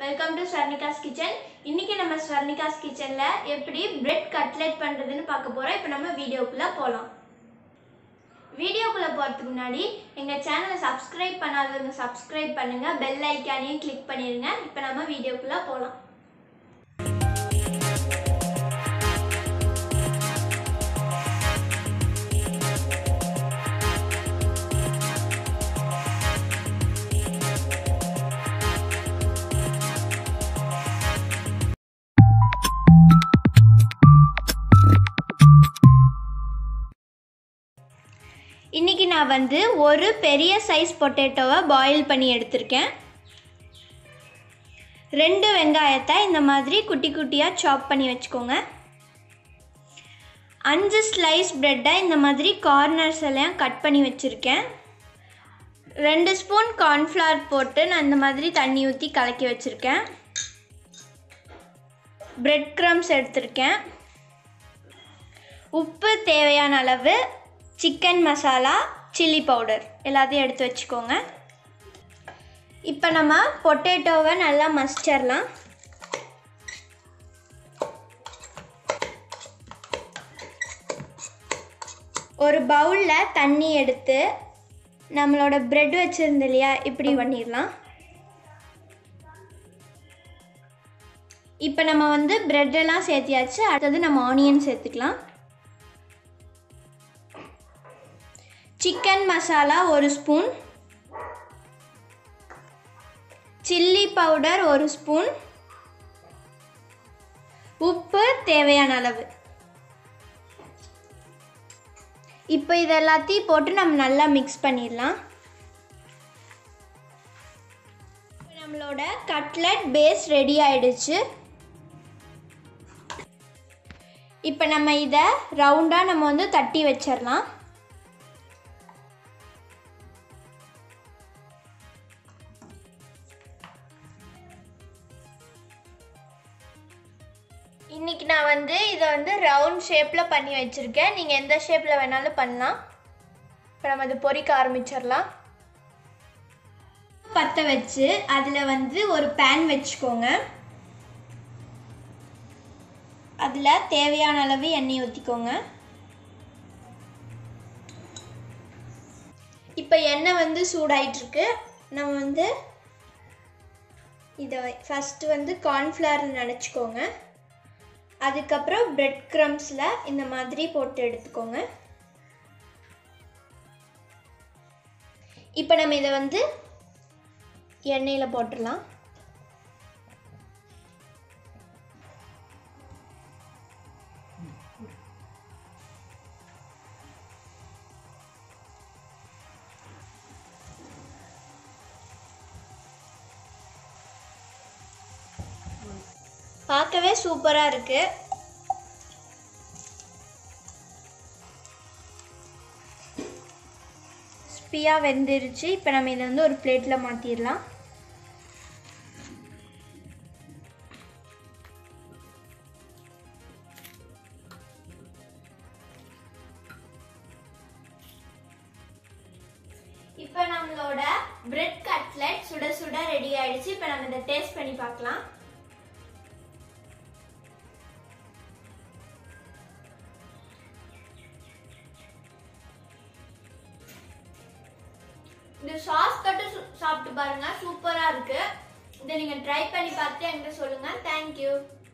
welcome to ஸ்வர்ணிகாஸ் kitchen இன்னைக்கு நம்ம ஸ்வர்ணிகாஸ் கிச்சன்ல எப்படி பிரெட் கட்லெட் பண்றதுன்னு பார்க்க போறோம் இப்போ நம்ம வீடியோக்குள்ள போகலாம் வீடியோக்குள்ள போறதுக்கு முன்னாடி எங்க சேனலை சப்ஸ்கிரைப் பண்ணாதவங்க சப்ஸ்கிரைப் பண்ணுங்க பெல் ஐக்கானையும் கிளிக் பண்ணிருங்க இப்போ நம்ம வீடியோக்குள்ள போகலாம் இன்னைக்கு நான் வந்து ஒரு பெரிய சைஸ் பொட்டேட்டோவை பாயில் பண்ணி எடுத்திருக்கேன் ரெண்டு வெங்காயத்தை இந்த மாதிரி குட்டி குட்டியாக சாப் பண்ணி வச்சுக்கோங்க அஞ்சு ஸ்லைஸ் ப்ரெட்டை இந்த மாதிரி கார்னர்ஸ் எல்லாம் கட் பண்ணி வச்சுருக்கேன் ரெண்டு ஸ்பூன் கார்ன்ஃப்ளவர் போட்டு நான் இந்த மாதிரி தண்ணி ஊற்றி கலக்கி வச்சுருக்கேன் பிரெட் க்ரம்ஸ் எடுத்திருக்கேன் உப்பு தேவையான அளவு சிக்கன் மசாலா சில்லி பவுடர் எல்லாத்தையும் எடுத்து வச்சுக்கோங்க இப்போ நம்ம பொட்டேட்டோவை நல்லா மசிச்சிடலாம் ஒரு பவுலில் தண்ணி எடுத்து நம்மளோட பிரெட் வச்சுருந்து இல்லையா இப்படி பண்ணிடலாம் இப்போ நம்ம வந்து பிரெட் எல்லாம் சேர்த்தியாச்சு அடுத்தது நம்ம ஆனியன் சேர்த்துக்கலாம் சிக்கன் மசாலா ஒரு ஸ்பூன் சில்லி பவுடர் ஒரு ஸ்பூன் உப்பு தேவையான அளவு இப்போ இது எல்லாத்தையும் போட்டு நம்ம நல்லா மிக்ஸ் பண்ணிடலாம் நம்மளோட கட்லட் பேஸ் ரெடி ஆயிடுச்சு இப்போ நம்ம இதை ரவுண்டாக நம்ம வந்து தட்டி வச்சிடலாம் இன்னைக்கு நான் வந்து இதை வந்து ரவுண்ட் ஷேப்பில் பண்ணி வச்சுருக்கேன் நீங்கள் எந்த ஷேப்பில் வேணாலும் பண்ணலாம் இப்போ நம்ம இது பொரிக்க ஆரம்பிச்சிடலாம் பற்ற வச்சு அதில் வந்து ஒரு பேன் வச்சுக்கோங்க அதில் தேவையான அளவு எண்ணெய் ஊற்றிக்கோங்க இப்போ எண்ணெய் வந்து சூடாயிட்டிருக்கு நம்ம வந்து இதை ஃபஸ்ட்டு வந்து கார்ன்ஃப்ளவர் நினச்சிக்கோங்க அதுக்கப்புறம் பிரெட் க்ரம்ஸில் இந்த மாதிரி போட்டு எடுத்துக்கோங்க இப்போ நம்ம இதை வந்து எண்ணெயில் போட்டுடலாம் பார்க்கவே சூப்பராக இருக்குது ஸ்பியாக வெந்துருச்சு இப்போ நம்ம இதை வந்து ஒரு பிளேட்டில் மாற்றிடலாம் இப்போ நம்மளோட பிரெட் கட்லெட் சுட சுட ரெடி ஆயிடுச்சு இப்போ நம்ம இதை டேஸ்ட் பண்ணி பார்க்கலாம் இந்த சாஸ் தொட்டு சு- சாப்பிட்டு பாருங்க சூப்பரா இருக்கு இதை நீங்க ட்ரை பண்ணி பார்த்து என்கிட்ட சொல்லுங்க தேங்க்யூ